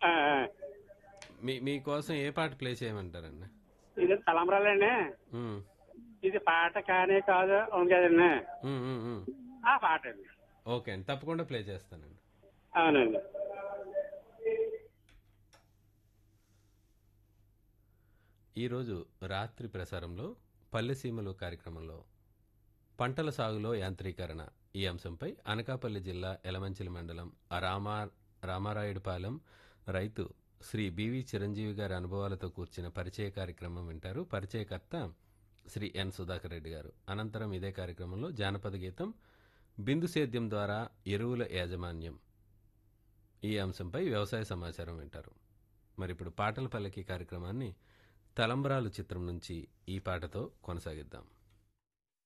ఆ, ఆ. మీ మీకోసం ఏ పాట ప్లే చేయమంటారండి ఇది తలంబరాలండి ఉమ్, ఇది పాట కానే కాదు అవును కదండి ఉమ్, ఉమ్, ఉమ్. ఆ పాట అండి ఓకే అండి తప్పకుండా ప్లే చేస్తానండి అవునండి ఈరోజు రాత్రి ప్రసారంలో పల్లెసీమలు కార్యక్రమంలో పంటల సాగులో యాంత్రీకరణ ఈ అంశంపై అనకాపల్లి జిల్లా ఎలమంచిలి మండలం రామా రామారాయుడుపాలెం రైతు శ్రీ బివి చిరంజీవి గారి అనుభవాలతో కూర్చిన పరిచయ కార్యక్రమం వింటారు పరిచయకర్త శ్రీ ఎన్ సుధాకర్ రెడ్డి గారు అనంతరం ఇదే కార్యక్రమంలో జానపద గీతం బిందు సేద్యం ద్వారా ఎరువుల యాజమాన్యం ఈ అంశంపై వ్యవసాయ సమాచారం వింటారు మరి ఇప్పుడు పాటల పల్లకి కార్యక్రమాన్ని తలంబరాలు చిత్రం నుంచి ఈ పాటతో కొనసాగిద్దాం